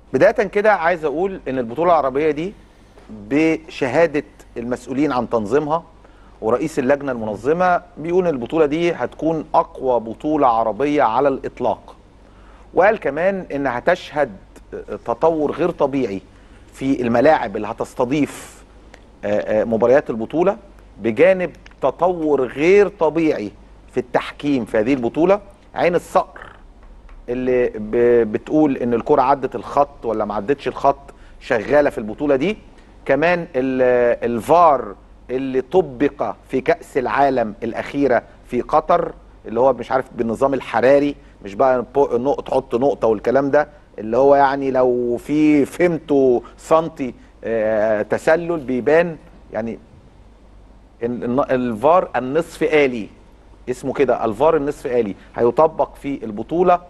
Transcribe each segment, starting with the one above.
بدايه كده عايز اقول ان البطوله العربيه دي بشهاده المسؤولين عن تنظيمها ورئيس اللجنه المنظمه بيقول ان البطوله دي هتكون اقوى بطوله عربيه على الاطلاق وقال كمان انها هتشهد تطور غير طبيعي في الملاعب اللي هتستضيف آه، آه، مباريات البطوله بجانب تطور غير طبيعي في التحكيم في هذه البطوله عين الصقر اللي ب- بتقول ان الكره عدت الخط ولا ما عدتش الخط شغاله في البطوله دي كمان ال- الفار اللي طبق في كاس العالم الاخيره في قطر اللي هو مش عارف بالنظام الحراري مش بقى بو- نقط تحط نقطه والكلام ده اللي هو يعني لو في فهمته سنتي آه، تسلل بيبان يعني ال- الن- الفار النصف آلي اسمه كده الفار النصف آلي هيطبق في البطولة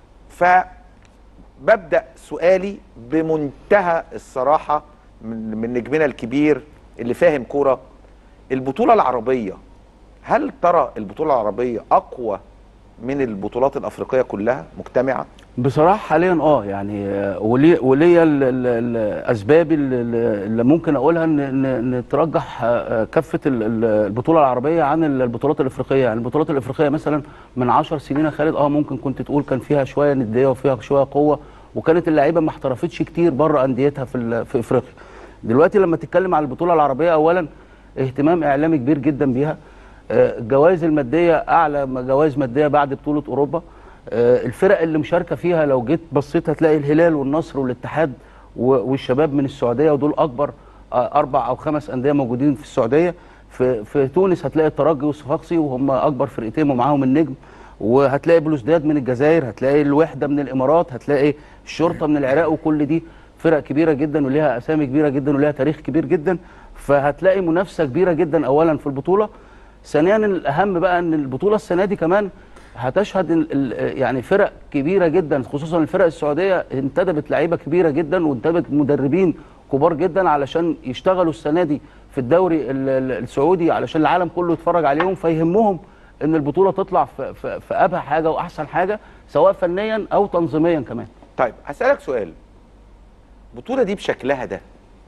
فببدأ سؤالي بمنتهى الصراحة من, من نجمنا الكبير اللي فاهم كورة البطولة العربية هل ترى البطولة العربية أقوى من البطولات الأفريقية كلها مجتمعة؟ بصراحه حاليا اه يعني آه، ولي وليا ال- ال- الاسباب اللي, اللي ممكن اقولها ان ان إن ترجح آه، كفه ال- ال- البطوله العربيه عن ال- البطولات الافريقيه يعني البطولات الافريقيه مثلا من 10 سنين يا خالد اه ممكن كنت تقول كان فيها شويه نديه وفيها شويه قوه وكانت اللعيبه ما احترفتش كتير بره انديتها في ال- في افريقيا دلوقتي لما تتكلم عن البطوله العربيه اولا اهتمام اعلامي كبير جدا بيها آه، الجوائز الماديه اعلى م- جوائز ماديه بعد بطوله اوروبا آه، الفرق اللي مشاركه فيها لو جيت بصيت هتلاقي الهلال والنصر والاتحاد و- والشباب من السعوديه ودول اكبر آه، اربع او خمس انديه موجودين في السعوديه في في تونس هتلاقي الترجي والصفاقسي وهم اكبر فرقتين ومعاهم النجم وهتلاقي بلوزداد من الجزائر هتلاقي الوحده من الامارات هتلاقي الشرطه من العراق وكل دي فرق كبيره جدا وليها اسامي كبيره جدا وليها تاريخ كبير جدا فهتلاقي منافسه كبيره جدا اولا في البطوله ثانيا الاهم بقى ان البطوله السنه دي كمان هتشهد ال- ال- يعني فرق كبيره جدا خصوصا الفرق السعوديه انتدبت لعيبه كبيره جدا وانتدبت مدربين كبار جدا علشان يشتغلوا السنه دي في الدوري ال- ال- السعودي علشان العالم كله يتفرج عليهم فيهمهم ان البطوله تطلع في, في, في ابهى حاجه واحسن حاجه سواء فنيا او تنظيميا كمان طيب هسألك سؤال البطولة دي بشكلها ده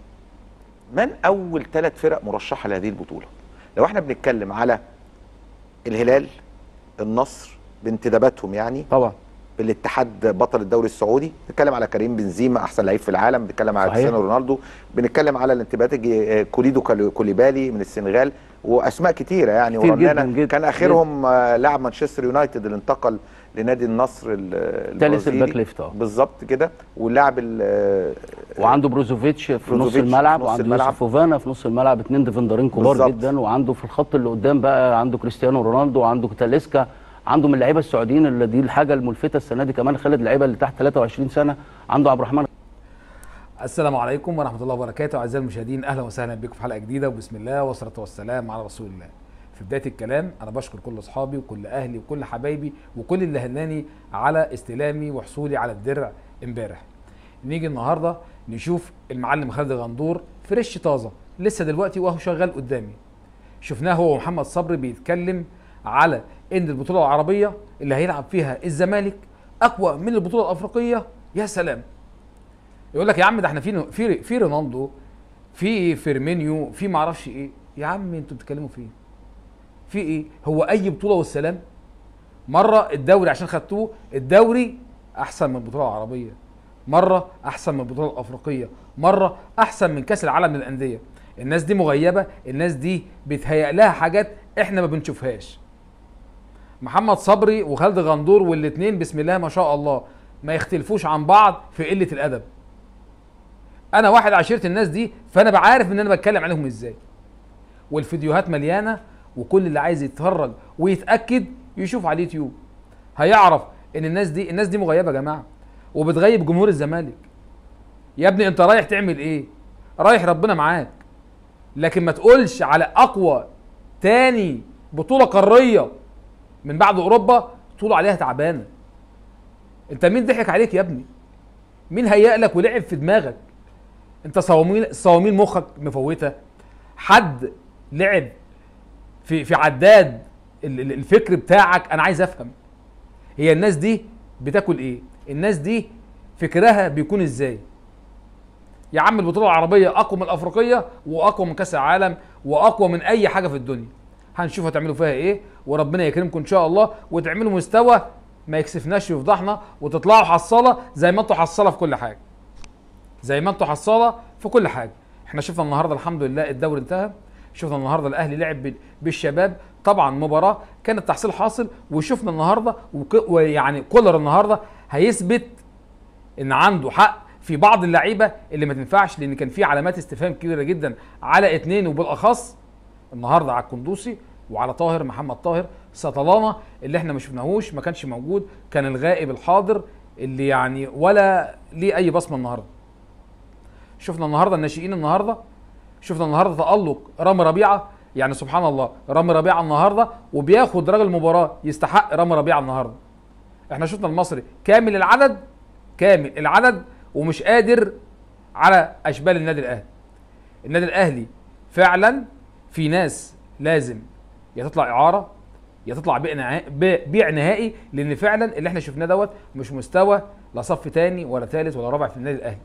من أول ثلاث فرق مرشحة لهذه البطولة؟ لو احنا بنتكلم على الهلال النصر بانتداباتهم يعني طبعا بالاتحاد بطل الدوري السعودي بنتكلم على كريم بنزيما احسن لعيب في العالم بنتكلم على صحيح. كريستيانو رونالدو بنتكلم على الانتباهات الج- كوليدو كالو- كوليبالي من السنغال واسماء كتيره يعني كتير ورنانا جداً جداً كان اخرهم آه، لاعب مانشستر يونايتد اللي انتقل لنادي النصر ال- البرازيلي الباك ليفت، اه. بالظبط كده واللاعب ال- وعنده بروزوفيتش في نص بروزوفيتش الملعب في نص وعنده الملعب. يوسف فوفانا في نص الملعب اتنين ديفندرين كبار بالظبط. جدا وعنده في الخط اللي قدام بقى عنده كريستيانو رونالدو وعنده تاليسكا عنده من اللعيبه السعوديين اللي دي الحاجه الملفته السنه دي كمان خالد اللعيبه اللي تحت 23 سنه عنده عبد الرحمن السلام عليكم ورحمة الله وبركاته أعزائي المشاهدين أهلا وسهلا بكم في حلقة جديدة وبسم الله والصلاة والسلام على رسول الله في بداية الكلام أنا بشكر كل أصحابي وكل أهلي وكل حبايبي وكل اللي هناني على استلامي وحصولي على الدرع امبارح نيجي النهاردة نشوف المعلم خالد غندور فريش طازة لسه دلوقتي وهو شغال قدامي شفناه هو ومحمد صبري بيتكلم على ان البطوله العربيه اللي هيلعب فيها الزمالك اقوى من البطوله الافريقيه يا سلام يقول لك يا عم ده احنا في في في رونالدو في فيرمينيو في ما اعرفش ايه يا عم انتوا بتتكلموا في ايه في ايه هو اي بطوله والسلام مره الدوري عشان خدتوه الدوري احسن من البطوله العربيه مره احسن من البطوله الافريقيه مره احسن من كاس العالم للانديه الناس دي مغيبه الناس دي بيتهيأ لها حاجات احنا ما بنشوفهاش محمد صبري وخالد غندور والاثنين بسم الله ما شاء الله ما يختلفوش عن بعض في قله الادب انا واحد عشيره الناس دي فانا بعرف ان انا بتكلم عليهم ازاي والفيديوهات مليانه وكل اللي عايز يتفرج ويتاكد يشوف على اليوتيوب هيعرف ان الناس دي الناس دي مغيبه يا جماعه وبتغيب جمهور الزمالك يا ابني انت رايح تعمل ايه رايح ربنا معاك لكن ما تقولش على اقوى تاني بطوله قاريه من بعد اوروبا تقول عليها تعبانه انت مين ضحك عليك يا ابني مين هيأ لك ولعب في دماغك انت صواميل صواميل مخك مفوته حد لعب في في عداد ال- ال- الفكر بتاعك انا عايز افهم هي الناس دي بتاكل ايه الناس دي فكرها بيكون ازاي يا عم البطوله العربيه اقوى من الافريقيه واقوى من كاس العالم واقوى من اي حاجه في الدنيا هنشوف هتعملوا فيها ايه وربنا يكرمكم ان شاء الله وتعملوا مستوى ما يكسفناش ويفضحنا وتطلعوا حصاله زي ما انتوا حصاله في كل حاجه زي ما انتوا حصاله في كل حاجه احنا شفنا النهارده الحمد لله الدوري انتهى شفنا النهارده الاهلي لعب بال- بالشباب طبعا مباراه كانت تحصيل حاصل وشفنا النهارده وك- ويعني كولر النهارده هيثبت ان عنده حق في بعض اللعيبه اللي ما تنفعش لان كان في علامات استفهام كبيره جدا على اتنين وبالاخص النهارده على القندوسي وعلى طاهر محمد طاهر سطلانه اللي احنا ما شفناهوش ما كانش موجود كان الغائب الحاضر اللي يعني ولا ليه اي بصمه النهارده شفنا النهارده الناشئين النهارده شفنا النهارده تالق رامي ربيعه يعني سبحان الله رامي ربيعه النهارده وبياخد راجل المباراه يستحق رامي ربيعه النهارده احنا شفنا المصري كامل العدد كامل العدد ومش قادر على اشبال النادي الاهلي النادي الاهلي فعلا في ناس لازم يا تطلع اعاره يا تطلع بيع نهائي بيع نهائي لان فعلا اللي احنا شفناه دوت مش مستوى لا صف تاني ولا ثالث ولا رابع في النادي الاهلي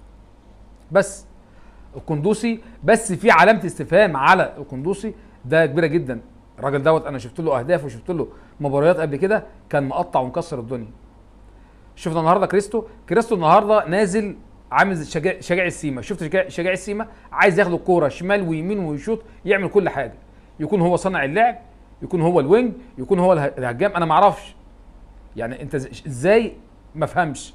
بس القندوسي بس في علامه استفهام على القندوسي ده كبيره جدا الراجل دوت انا شفت له اهداف وشفت له مباريات قبل كده كان مقطع ومكسر الدنيا شفنا النهارده كريستو كريستو النهارده نازل عامل زي شجاع شجاع السيما شفت شجاع, شجاع السيما عايز ياخد الكوره شمال ويمين ويشوط يعمل كل حاجه يكون هو صانع اللعب يكون هو الوينج يكون هو اله- الهجام انا ما اعرفش يعني انت ز- ازاي ما فهمش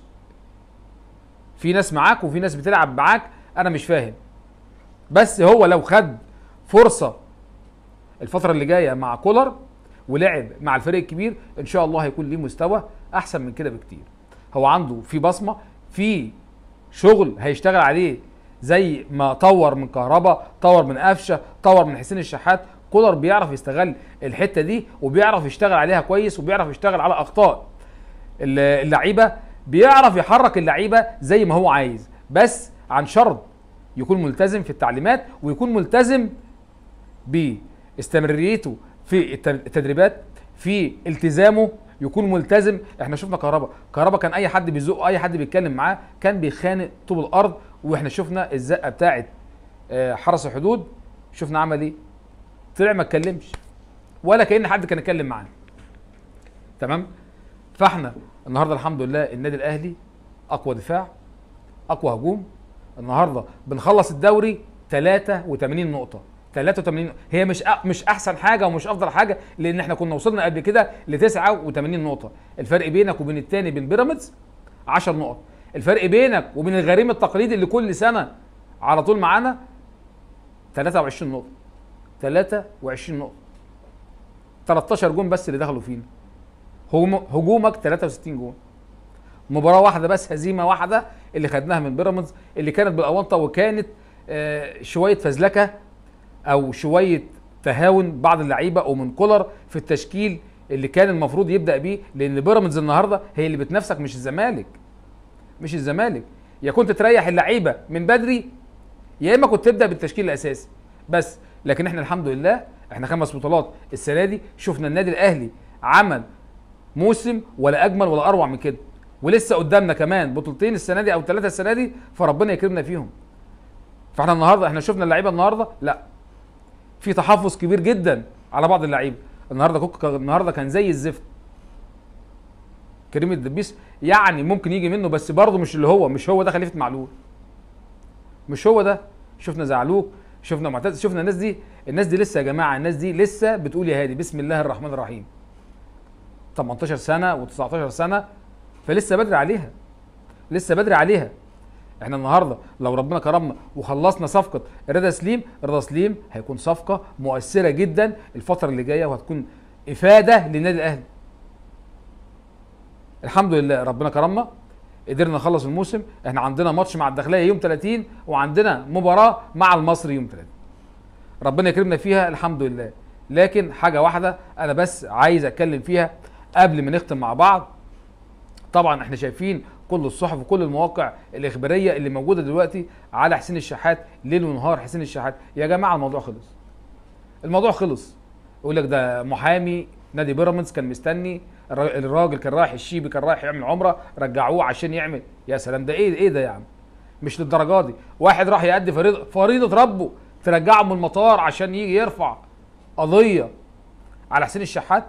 في ناس معاك وفي ناس بتلعب معاك انا مش فاهم بس هو لو خد فرصه الفتره اللي جايه مع كولر ولعب مع الفريق الكبير ان شاء الله هيكون ليه مستوى احسن من كده بكتير هو عنده في بصمه في شغل هيشتغل عليه زي ما طور من كهربا طور من قفشه طور من حسين الشحات كولر بيعرف يستغل الحته دي وبيعرف يشتغل عليها كويس وبيعرف يشتغل على اخطاء الل- اللعيبه بيعرف يحرك اللعيبه زي ما هو عايز بس عن شرط يكون ملتزم في التعليمات ويكون ملتزم باستمراريته في الت- التدريبات في التزامه يكون ملتزم احنا شفنا كهربا كهربا كان اي حد بيزقه اي حد بيتكلم معاه كان بيخانق طوب الارض واحنا شفنا الزقه بتاعه آه، حرس الحدود شفنا عمل ايه طلع ما اتكلمش ولا كان حد كان يتكلم معاه تمام فاحنا النهارده الحمد لله النادي الاهلي اقوى دفاع اقوى هجوم النهارده بنخلص الدوري 83 نقطه 83 هي مش أ... مش احسن حاجه ومش افضل حاجه لان احنا كنا وصلنا قبل كده ل 89 نقطه الفرق بينك وبين التاني بين بيراميدز 10 نقط الفرق بينك وبين الغريم التقليدي اللي كل سنه على طول معانا 23 نقطه 23 نقطه 13 جون بس اللي دخلوا فينا هجوم- هجومك 63 جون مباراه واحده بس هزيمه واحده اللي خدناها من بيراميدز اللي كانت بالاونطه وكانت آه، شويه فزلكه او شويه تهاون بعض اللعيبه ومن كولر في التشكيل اللي كان المفروض يبدا بيه لان بيراميدز النهارده هي اللي بتنافسك مش الزمالك مش الزمالك يا كنت تريح اللعيبه من بدري يا اما كنت تبدا بالتشكيل الاساسي بس لكن احنا الحمد لله احنا خمس بطولات السنه دي شفنا النادي الاهلي عمل موسم ولا اجمل ولا اروع من كده ولسه قدامنا كمان بطولتين السنه دي او ثلاثه السنه دي فربنا يكرمنا فيهم فاحنا النهارده احنا شفنا اللعيبه النهارده لا في تحفظ كبير جدا على بعض اللعيبه النهارده كوكا النهارده كان زي الزفت كريم الدبيس يعني ممكن يجي منه بس برضه مش اللي هو مش هو ده خليفه معلول مش هو ده شفنا زعلوك شفنا معتز شفنا الناس دي الناس دي لسه يا جماعه الناس دي لسه بتقول يا هادي بسم الله الرحمن الرحيم 18 سنه و19 سنه فلسه بدري عليها لسه بدري عليها احنا النهارده لو ربنا كرمنا وخلصنا صفقه رضا سليم رضا سليم هيكون صفقه مؤثره جدا الفتره اللي جايه وهتكون افاده للنادي الاهلي الحمد لله ربنا كرمنا قدرنا نخلص الموسم احنا عندنا ماتش مع الداخليه يوم 30 وعندنا مباراه مع المصري يوم 30 ربنا يكرمنا فيها الحمد لله لكن حاجه واحده انا بس عايز اتكلم فيها قبل ما نختم مع بعض طبعا احنا شايفين كل الصحف وكل المواقع الاخباريه اللي موجوده دلوقتي على حسين الشحات ليل ونهار حسين الشحات يا جماعه الموضوع خلص الموضوع خلص يقول لك ده محامي نادي بيراميدز كان مستني الر- الراجل كان رايح الشيبي كان رايح يعمل عمره رجعوه عشان يعمل يا سلام ده ايه ايه ده يا عم مش للدرجه دي واحد راح يأدي فريضه فريضه ربه ترجعه من المطار عشان يجي يرفع قضيه على حسين الشحات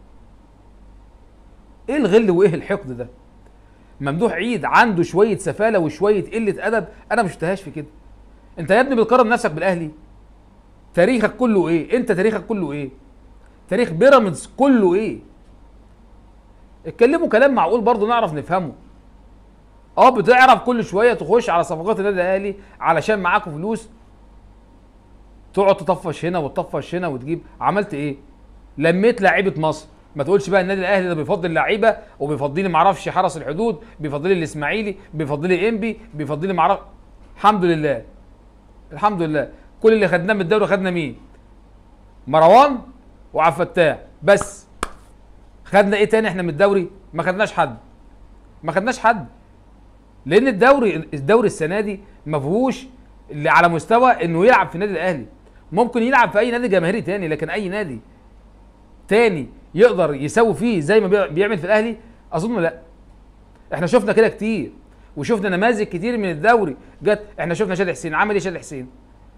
ايه الغل وايه الحقد ده ممدوح عيد عنده شويه سفاله وشويه قله ادب انا مش شفتهاش في كده انت يا ابني بتقارن نفسك بالاهلي تاريخك كله ايه انت تاريخك كله ايه تاريخ بيراميدز كله ايه اتكلموا كلام معقول برضه نعرف نفهمه اه بتعرف كل شويه تخش على صفقات النادي الاهلي علشان معاكوا فلوس تقعد تطفش هنا وتطفش هنا وتجيب عملت ايه لميت لعيبه مصر ما تقولش بقى النادي الاهلي ده بيفضل لعيبه وبيفضل لي معرفش حرس الحدود بيفضل لي الاسماعيلي بيفضل لي انبي بيفضل لي معرف الحمد لله الحمد لله كل اللي خدناه من الدوري خدنا مين مروان وعبد الفتاح بس خدنا ايه تاني احنا من الدوري ما خدناش حد ما خدناش حد لان الدوري الدوري السنه دي ما فيهوش اللي على مستوى انه يلعب في النادي الاهلي ممكن يلعب في اي نادي جماهيري تاني لكن اي نادي تاني يقدر يسوي فيه زي ما بي- بيعمل في الاهلي اظن لا احنا شفنا كده كتير وشفنا نماذج كتير من الدوري جت احنا شفنا شادي حسين عمل ايه شادي حسين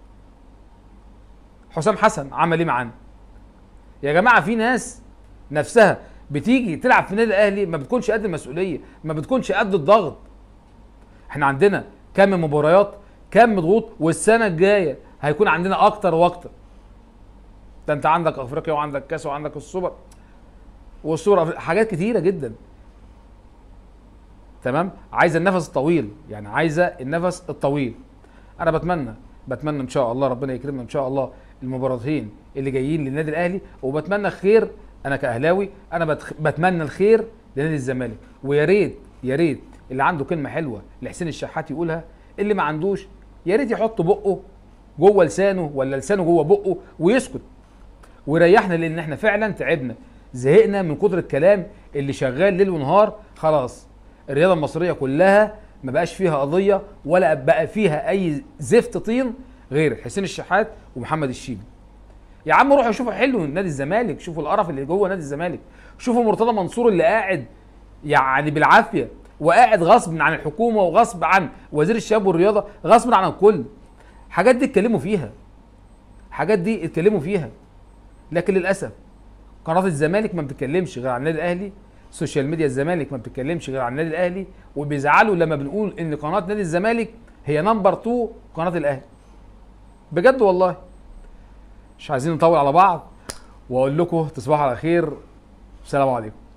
حسام حسن عمل ايه معانا يا جماعه في ناس نفسها بتيجي تلعب في النادي الاهلي ما بتكونش قد المسؤوليه ما بتكونش قد الضغط احنا عندنا كم مباريات كم ضغوط والسنه الجايه هيكون عندنا اكتر واكتر ده انت عندك افريقيا وعندك كاس وعندك السوبر والسوبر حاجات كتيره جدا تمام عايزه النفس الطويل يعني عايزه النفس الطويل انا بتمنى بتمنى ان شاء الله ربنا يكرمنا ان شاء الله المباراتين اللي جايين للنادي الاهلي وبتمنى خير انا كاهلاوي انا بتخ... بتمنى الخير لنادي الزمالك ويا ريت يا ريت اللي عنده كلمه حلوه لحسين الشحات يقولها اللي ما عندوش يا ريت يحط بقه جوه لسانه ولا لسانه جوه بقه ويسكت ويريحنا لان احنا فعلا تعبنا زهقنا من كتر الكلام اللي شغال ليل ونهار خلاص الرياضه المصريه كلها ما بقاش فيها قضيه ولا بقى فيها اي زفت طين غير حسين الشحات ومحمد الشيبي يا عم روحوا شوفوا حلو نادي الزمالك شوفوا القرف اللي جوه نادي الزمالك شوفوا مرتضى منصور اللي قاعد يعني بالعافيه وقاعد غصب عن الحكومه وغصب عن وزير الشباب والرياضه غصب عن الكل حاجات دي اتكلموا فيها حاجات دي اتكلموا فيها لكن للاسف قناه الزمالك ما بتتكلمش غير عن النادي الاهلي سوشيال ميديا الزمالك ما بتتكلمش غير عن النادي الاهلي وبيزعلوا لما بنقول ان قناه نادي الزمالك هي نمبر 2 قناه الاهلي بجد والله مش عايزين نطول على بعض واقول لكم تصبحوا على خير السلام عليكم